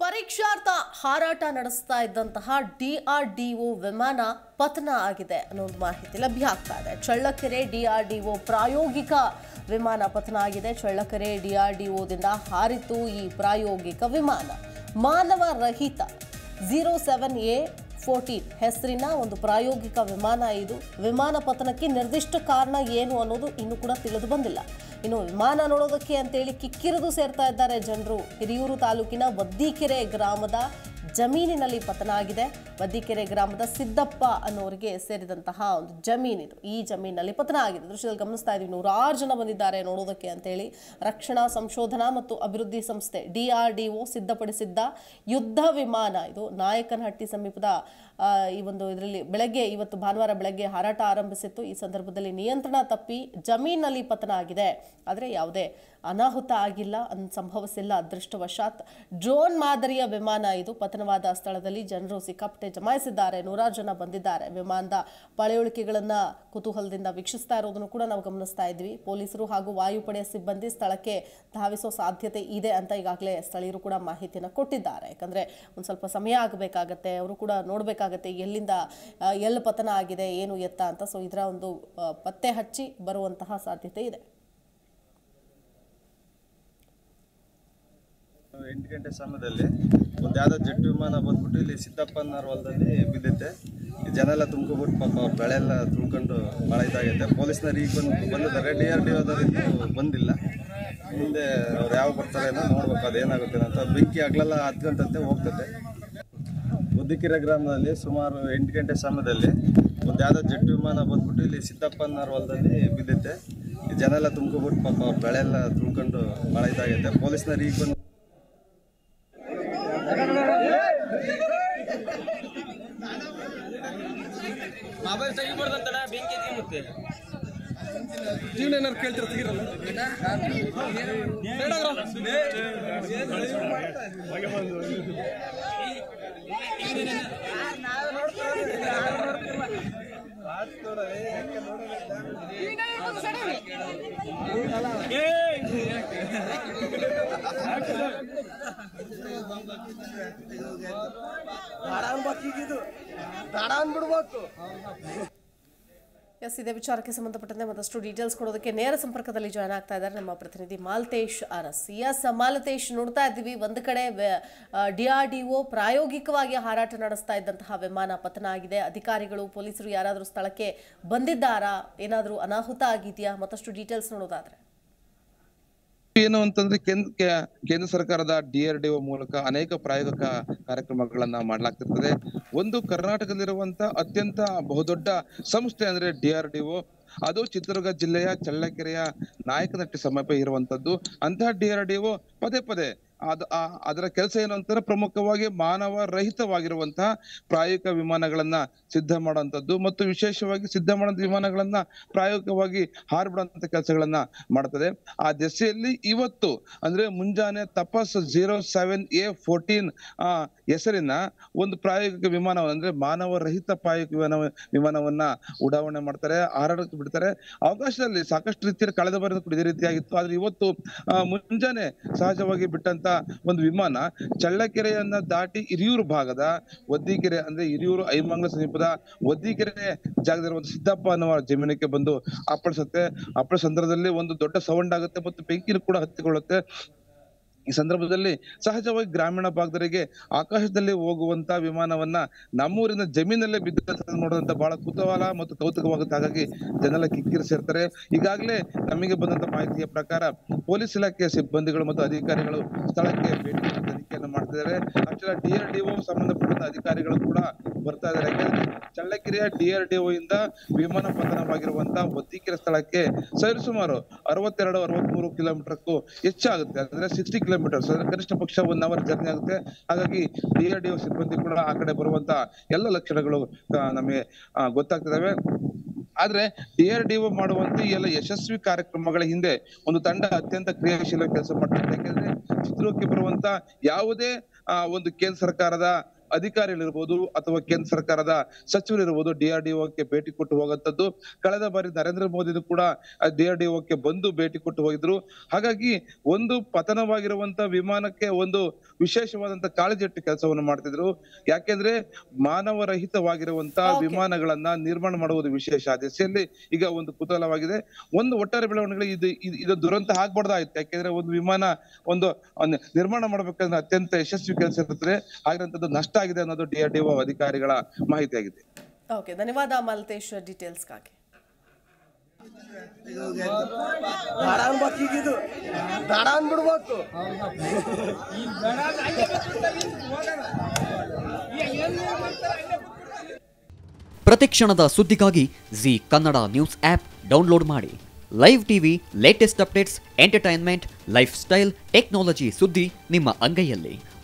ಪರೀಕ್ಷಾರ್ಥ ಹಾರಾಟ ನಡೆಸ್ತಾ ಇದ್ದಂತಹ ಡಿಆರ್ಡಿಒ ವಿಮಾನ ಪತನ ಆಗಿದೆ ಅನ್ನೋ ಒಂದು ಮಾಹಿತಿ ಲಭ್ಯ ಆಗ್ತಾ ಇದೆ ಚಳ್ಳಕೆರೆ ಡಿಆರ್ಡಿಒ ಪ್ರಾಯೋಗಿಕ ವಿಮಾನ ಪತನ ಆಗಿದೆ ಚಳ್ಳಕೆರೆ ಡಿಆರ್ಡಿಒದಿಂದ ಹಾರಿತು ಈ ಪ್ರಾಯೋಗಿಕ ವಿಮಾನ ಮಾನವ ರಹಿತ ಝೀರೋ ಸೆವೆನ್ ಎ ಫೋರ್ಟೀನ್ ಹೆಸರಿನ ಒಂದು ಪ್ರಾಯೋಗಿಕ ವಿಮಾನ ಇದು ವಿಮಾನ ಪತನಕ್ಕೆ ನಿರ್ದಿಷ್ಟ ಕಾರಣ ಏನು ಅನ್ನೋದು ಇನ್ನೂ ಕೂಡ ತಿಳಿದು ಬಂದಿಲ್ಲ ಇನ್ನು ವಿಮಾನ ನೋಡೋದಕ್ಕೆ ಅಂತೇಳಿ ಕಿಕ್ಕಿರಿದು ಸೇರ್ತಾ ಇದ್ದಾರೆ ಜನರು ಹಿರಿಯೂರು ತಾಲೂಕಿನ ವದ್ದಿಕೆರೆ ಗ್ರಾಮದ ಜಮೀನಿನಲ್ಲಿ ಪತನ ಆಗಿದೆ ವದ್ದಿಕೆರೆ ಗ್ರಾಮದ ಸಿದ್ದಪ್ಪ ಅನ್ನೋರಿಗೆ ಸೇರಿದಂತಹ ಒಂದು ಜಮೀನಿದು ಈ ಜಮೀನಿನಲ್ಲಿ ಪತನ ಆಗಿದೆ ದೃಶ್ಯದಲ್ಲಿ ಗಮನಿಸ್ತಾ ಇದೀವಿ ನೂರಾರು ಜನ ಬಂದಿದ್ದಾರೆ ನೋಡೋದಕ್ಕೆ ಅಂತೇಳಿ ರಕ್ಷಣಾ ಸಂಶೋಧನಾ ಮತ್ತು ಅಭಿವೃದ್ಧಿ ಸಂಸ್ಥೆ ಡಿಆರ್ಡಿಒ ಸಿದ್ಧಪಡಿಸಿದ್ದ ಯುದ್ಧ ವಿಮಾನ ಇದು ನಾಯಕನಹಟ್ಟಿ ಸಮೀಪದ ಆ, ಈ ಒಂದು ಇದರಲ್ಲಿ ಬೆಳಗ್ಗೆ ಇವತ್ತು ಭಾನುವಾರ ಬೆಳಗ್ಗೆ ಹಾರಾಟ ಆರಂಭಿಸಿತ್ತು ಈ ಸಂದರ್ಭದಲ್ಲಿ ನಿಯಂತ್ರಣ ತಪ್ಪಿ ಜಮೀನಲ್ಲಿ ಪತನ ಆಗಿದೆ ಆದರೆ ಯಾವುದೇ ಅನಾಹುತ ಆಗಿಲ್ಲ ಅನ್ ಸಂಭವಿಸಿಲ್ಲ ಅದೃಷ್ಟವಶಾತ್ ಡ್ರೋನ್ ಮಾದರಿಯ ವಿಮಾನ ಇದು ಪತನವಾದ ಸ್ಥಳದಲ್ಲಿ ಜನರು ಸಿಕ್ಕಾಪಟ್ಟೆ ಜಮಾಯಿಸಿದ್ದಾರೆ ನೂರಾರು ಜನ ಬಂದಿದ್ದಾರೆ ವಿಮಾನದ ಪಳೆಯುಳಿಕೆಗಳನ್ನ ಕುತೂಹಲದಿಂದ ವೀಕ್ಷಿಸ್ತಾ ಇರೋದನ್ನು ಕೂಡ ನಾವು ಗಮನಿಸ್ತಾ ಇದ್ವಿ ಪೊಲೀಸರು ಹಾಗೂ ವಾಯುಪಡೆಯ ಸಿಬ್ಬಂದಿ ಸ್ಥಳಕ್ಕೆ ಧಾವಿಸೋ ಸಾಧ್ಯತೆ ಇದೆ ಅಂತ ಈಗಾಗಲೇ ಸ್ಥಳೀಯರು ಕೂಡ ಮಾಹಿತಿಯನ್ನು ಕೊಟ್ಟಿದ್ದಾರೆ ಯಾಕಂದ್ರೆ ಒಂದು ಸ್ವಲ್ಪ ಸಮಯ ಆಗಬೇಕಾಗತ್ತೆ ಅವರು ಕೂಡ ನೋಡಬೇಕಾಗತ್ತೆ ಎಲ್ಲಿಂದ ಆ, ಎಲ್ಲಿ ಪತನ ಆಗಿದೆ ಏನು ಎತ್ತ ಅಂತ ಸೊ ಇದರ ಒಂದು ಆ, ಪತ್ತೆ ಹಚ್ಚಿ ಬರುವಂತಹ ಸಾಧ್ಯತೆ ಇದೆ ಎಂಟು ಗಂಟೆ ಸಮಯದಲ್ಲಿ ಒಂದು ಯಾವುದೋ ಜೆಟ್ ವಿಮಾನ ಬಂದ್ಬಿಟ್ಟು ಇಲ್ಲಿ ಸಿದ್ದಪ್ಪನವ್ರ ಹೊಲದಲ್ಲಿ ಬಿದ್ದಿತ್ತೆ ಈ ಜನ ಎಲ್ಲ ತುಂಬ್ಕೊಬಿಟ್ಟು ಪಾಪ ಅವ್ರ ಬೆಳೆ ಎಲ್ಲ ತುಳ್ಕೊಂಡು ಭಾಳ ಇದಾಗೈತೆ ಪೊಲೀಸ್ನವ್ರು ಈಗ ಬಂದು ಬಂದಿದ್ದಾರೆ ಡಿ ಆರ್ ಡಿ ಓದವ್ರು ಬಂದಿಲ್ಲ ಮುಂದೆ ಅವ್ರು ಯಾವ ಬರ್ತಾರೇನೋ ನೋಡ್ಬೇಕು ಅದೇನಾಗುತ್ತೆ ಅಂತ ಬೆಂಕಿ ಹಗ್ಲೆಲ್ಲ ಹತ್ಕೊಂತಂತೆ ಹೋಗ್ತದೆ ಮುದ್ದಿಕೆರೆ ಗ್ರಾಮದಲ್ಲಿ ಸುಮಾರು ಎಂಟು ಗಂಟೆ ಸಮಯದಲ್ಲಿ ಒಂದು ಯಾವುದೋ ಜೆಟ್ ವಿಮಾನ ಬಂದ್ಬಿಟ್ಟು ಇಲ್ಲಿ ಸಿದ್ದಪ್ಪನವ್ರ ಹೊಲದಲ್ಲಿ ಬಿದ್ದಿತ್ತೆ ಈ ಜನ ಎಲ್ಲ ತುಂಬ್ಕೊಬಿಟ್ಟು ಪಾಪ ಅವ್ರ ಬೆಳೆ ಎಲ್ಲ ತುಳ್ಕೊಂಡು ಭಾಳ ಇದಾಗೈತೆ ಪೊಲೀಸ್ನವ್ರು ಈಗ ಬಂದು ಮೊಬೈಲ್ ತೆಗಿಬಾರ್ದಂತಣ ಬೆಂಕಿ ಐತಿ ಮತ್ತೆ ಜೀವನ ಏನಾರು ಕೇಳ್ತೀರ ತೆಗಿರಲ್ಲ ಎಸ್ ಇದೇ ವಿಚಾರಕ್ಕೆ ಸಂಬಂಧಪಟ್ಟಂತೆ ಮತ್ತಷ್ಟು ಡೀಟೇಲ್ಸ್ ಕೊಡೋದಕ್ಕೆ ನೇರ ಸಂಪರ್ಕದಲ್ಲಿ ಜಾಯ್ನ್ ಆಗ್ತಾ ಇದ್ದಾರೆ ನಮ್ಮ ಪ್ರತಿನಿಧಿ ಮಾಲ್ತೇಶ್ ಅರಸ್ ಎಸ್ ಮಾಲತೇಶ್ ನೋಡ್ತಾ ಇದ್ದೀವಿ ಒಂದು ಕಡೆ ಡಿಆರ್ಡಿಒ ಪ್ರಾಯೋಗಿಕವಾಗಿ ಹಾರಾಟ ನಡೆಸ್ತಾ ಇದ್ದಂತಹ ವಿಮಾನ ಪತನ ಆಗಿದೆ ಅಧಿಕಾರಿಗಳು ಪೊಲೀಸರು ಯಾರಾದರೂ ಸ್ಥಳಕ್ಕೆ ಬಂದಿದ್ದಾರಾ ಏನಾದರೂ ಅನಾಹುತ ಆಗಿದೆಯಾ ಮತ್ತಷ್ಟು ಡೀಟೇಲ್ಸ್ ನೋಡೋದಾದ್ರೆ ಏನು ಅಂತಂದ್ರೆ ಕೇಂದ್ರ ಕೇ- ಕೇಂದ್ರ ಸರ್ಕಾರದ ಡಿಆರ್ಡಿಒ ಮೂಲಕ ಅನೇಕ ಪ್ರಾಯೋಗಿಕ ಕಾರ್ಯಕ್ರಮಗಳನ್ನ ಮಾಡ್ಲಾಗ್ತಿರ್ತದೆ ಒಂದು ಕರ್ನಾಟಕದಲ್ಲಿರುವಂತ ಅತ್ಯಂತ ಬಹುದೊಡ್ಡ ಸಂಸ್ಥೆ ಅಂದ್ರೆ ಡಿಆರ್ಡಿಒ ಅದು ಚಿತ್ರದುರ್ಗ ಜಿಲ್ಲೆಯ ಚಳ್ಳಕೆರೆಯ ನಾಯಕನಹಟ್ಟಿ ಸಮೀಪ ಇರುವಂತದ್ದು ಅಂತಹ ಡಿಆರ್ಡಿಒ ಪದೇ ಪದೇ ಅದ ಆ- ಅದರ ಕೆಲಸ ಏನು ಅಂತಂದ್ರೆ ಪ್ರಮುಖವಾಗಿ ಮಾನವ ರಹಿತವಾಗಿರುವಂತಹ ಪ್ರಾಯೋಗಿಕ ವಿಮಾನಗಳನ್ನ ಸಿದ್ಧ ಮಾಡುವಂತದ್ದು ಮತ್ತು ವಿಶೇಷವಾಗಿ ಸಿದ್ಧ ಮಾಡುವಂತ ವಿಮಾನಗಳನ್ನ ಪ್ರಾಯೋಗಿಕವಾಗಿ ಹಾರ್ಬಿಡುವಂತ ಕೆಲಸಗಳನ್ನ ಮಾಡ್ತದೆ ಆ ದೆಸೆಯಲ್ಲಿ ಇವತ್ತು ಅಂದ್ರೆ ಮುಂಜಾನೆ ತಪಸ್ ಜೀರೋ ಸೆವೆನ್ ಎ ಫೋರ್ಟೀನ್ ಆ ಹೆಸರಿನ ಒಂದು ಪ್ರಾಯೋಗಿಕ ವಿಮಾನ ಅಂದ್ರೆ ಮಾನವ ರಹಿತ ಪ್ರಾಯೋಗಿಕ ವಿಮಾನ ವಿಮಾನವನ್ನ ಉಡಾವಣೆ ಮಾಡ್ತಾರೆ ಹಾರಾಡಕ್ಕೆ ಬಿಡ್ತಾರೆ ಅವಕಾಶದಲ್ಲಿ ಸಾಕಷ್ಟು ರೀತಿಯಲ್ಲಿ ಕಳೆದ ಬಾರಿ ಕೂಡ ಇದೇ ರೀತಿಯಾಗಿತ್ತು ಆದ್ರೆ ಇವತ್ತು ಆ, ಮುಂಜಾನೆ ಸಹಜವಾಗಿ ಬಿಟ್ಟಂತ ಒಂದು ವಿಮಾನ ಚಳ್ಳಕೆರೆಯನ್ನ ದಾಟಿ ಹಿರಿಯೂರು ಭಾಗದ ಒದ್ದಿಕೆರೆ ಅಂದ್ರೆ ಹಿರಿಯೂರು ಐಮಂಗಲ ಸಮೀಪದ ಒದ್ದಿಕೆರೆ ಜಾಗದಲ್ಲಿರುವಂತ ಸಿದ್ದಪ್ಪ ಅನ್ನುವ ಜಮೀನಕ್ಕೆ ಬಂದು ಅಪ್ಪಳಿಸುತ್ತೆ ಅಪ್ಪಳ ಸಂದರ್ಭದಲ್ಲಿ ಒಂದು ದೊಡ್ಡ ಸೌಂಡ್ ಆಗುತ್ತೆ ಮತ್ತು ಬೆಂಕಿ ಕೂಡ ಹತ್ತಿಕೊಳ್ಳುತ್ತೆ ಈ ಸಂದರ್ಭದಲ್ಲಿ ಸಹಜವಾಗಿ ಗ್ರಾಮೀಣ ಭಾಗದವರಿಗೆ ಆಕಾಶದಲ್ಲಿ ಹೋಗುವಂತ ವಿಮಾನವನ್ನ ನಮ್ಮೂರಿನ ಜಮೀನಲ್ಲೇ ಬಿದ್ದ ನೋಡುವಂತ ಬಹಳ ಕುತೂಹಲ ಮತ್ತು ಕೌತುಕವಾಗುತ್ತೆ ಹಾಗಾಗಿ ಜನರೆಲ್ಲ ಕಿಕ್ಕಿರಿಸಿರ್ತಾರೆ ಈಗಾಗಲೇ ನಮಗೆ ಬಂದಂತ ಮಾಹಿತಿಯ ಪ್ರಕಾರ ಪೊಲೀಸ್ ಇಲಾಖೆಯ ಸಿಬ್ಬಂದಿಗಳು ಮತ್ತು ಅಧಿಕಾರಿಗಳು ಸ್ಥಳಕ್ಕೆ ಭೇಟಿ ನೀಡಿ ತನಿಖೆಯನ್ನು ಮಾಡ್ತಿದ್ದಾರೆ ಅಷ್ಟೇ ಡಿಆರ್ಡಿಒ ಸಂಬಂಧಪಟ್ಟ ಅಧಿಕಾರಿಗಳು ಕೂಡ ಬರ್ತಾ ಇದ್ದಾರೆ ಯಾಕಂದ್ರೆ ಚಳ್ಳಕೆರೆಯ ಡಿಆರ್ಡಿಒ ಇಂದ ವಿಮಾನ ಪತನವಾಗಿರುವಂತ ಒದ್ದಿಕೆರೆ ಸ್ಥಳಕ್ಕೆ ಸರಿಸುಮಾರು ಅರವತ್ತೆರಡು ಅರವತ್ಮೂರು ಕಿಲೋಮೀಟರ್ಕ್ಕೂ ಹೆಚ್ಚಾಗುತ್ತೆ ಅಂದ್ರೆ ಸಿಕ್ಸ್ಟಿ ಕಿಲೋಮೀಟರ್ಸ್ ಅಂದ್ರೆ ಕನಿಷ್ಠ ಪಕ್ಷ ಒನ್ ಅವರ್ ಜರ್ನಿ ಆಗುತ್ತೆ ಹಾಗಾಗಿ ಡಿಆರ್ಡಿಒ ಸಿಬ್ಬಂದಿ ಕೂಡ ಆ ಕಡೆ ಬರುವಂತ ಎಲ್ಲ ಲಕ್ಷಣಗಳು ಆ, ನಮಗೆ ಆ, ಗೊತ್ತಾಗ್ತಿದಾವೆ ಆದ್ರೆ ಡಿಆರ್ಡಿಒ ಮಾಡುವಂತ ಈ ಎಲ್ಲ ಯಶಸ್ವಿ ಕಾರ್ಯಕ್ರಮಗಳ ಹಿಂದೆ ಒಂದು ತಂಡ ಅತ್ಯಂತ ಕ್ರಿಯಾಶೀಲ ಕೆಲಸ ಮಾಡ್ತಾರೆ ಯಾಕೆಂದ್ರೆ ಚಿತ್ರಕ್ಕೆ ಬರುವಂತ ಯಾವುದೇ ಆ, ಒಂದು ಕೇಂದ್ರ ಸರ್ಕಾರದ ಅಧಿಕಾರಿಗಳಿರ್ಬೋದು ಅಥವಾ ಕೇಂದ್ರ ಸರ್ಕಾರದ ಸಚಿವರಿರ್ಬೋದು ಡಿಆರ್ಡಿಒಕ್ಕೆ ಭೇಟಿ ಕೊಟ್ಟು ಹೋಗುವಂತದ್ದು ಕಳೆದ ಬಾರಿ ನರೇಂದ್ರ ಮೋದಿನು ಕೂಡ ಡಿಆರ್ಡಿಒಕ್ಕೆ ಬಂದು ಭೇಟಿ ಕೊಟ್ಟು ಹೋಗಿದ್ರು ಹಾಗಾಗಿ ಒಂದು ಪತನವಾಗಿರುವಂತ ವಿಮಾನಕ್ಕೆ ಒಂದು ವಿಶೇಷವಾದಂತ ಕಾಳಜಿ ಇಟ್ಟು ಕೆಲಸವನ್ನು ಮಾಡ್ತಿದ್ರು ಯಾಕೆಂದ್ರೆ ಮಾನವ ರಹಿತವಾಗಿರುವಂತ Okay. ವಿಮಾನಗಳನ್ನ ನಿರ್ಮಾಣ ಮಾಡುವುದು ವಿಶೇಷ ಆ ದಿಸೆಯಲ್ಲಿ ಈಗ ಒಂದು ಕುತೂಹಲವಾಗಿದೆ ಒಂದು ಒಟ್ಟಾರೆ ಬೆಳವಣಿಗೆ ಇದು ಇದು- ಇದು ದುರಂತ ಆಗ್ಬಾರ್ದಾಯ್ತು ಯಾಕೆಂದ್ರೆ ಒಂದು ವಿಮಾನ ಒಂದು ಒಂದು ನಿರ್ಮಾಣ ಮಾಡ್ಬೇಕಂದ್ರೆ ಅತ್ಯಂತ ಯಶಸ್ವಿ ಕೆಲಸ ಇರ್ತದೆ ಆಗಿರಂತದ್ದು ನಷ್ಟ ಆಗಿದೆ ಅನ್ನೋದು ಡಿಆರ್ಡಿಒ ಅಧಿಕಾರಿಗಳ ಮಾಹಿತಿ ಆಗಿದೆ ಓಕೆ ಧನ್ಯವಾದ ಮಾಲತೇಶ್ ಡೀಟೇಲ್ಸ್ಗಾಗಿ ಬೇಡ ಅನ್ಬೇಕು ಈಗಿದು ಬೇಡ ಅನ್ಬಿಡ್ಬೇಕು ಪ್ರತಿಕ್ಷಣದ ಸುದ್ದಿಗಾಗಿ Zee Kannada news app download ಮಾಡಿ live TV latest updates entertainment lifestyle technology ಸುದ್ದಿ ನಿಮ್ಮ ಅಂಗೈಯಲ್ಲಿ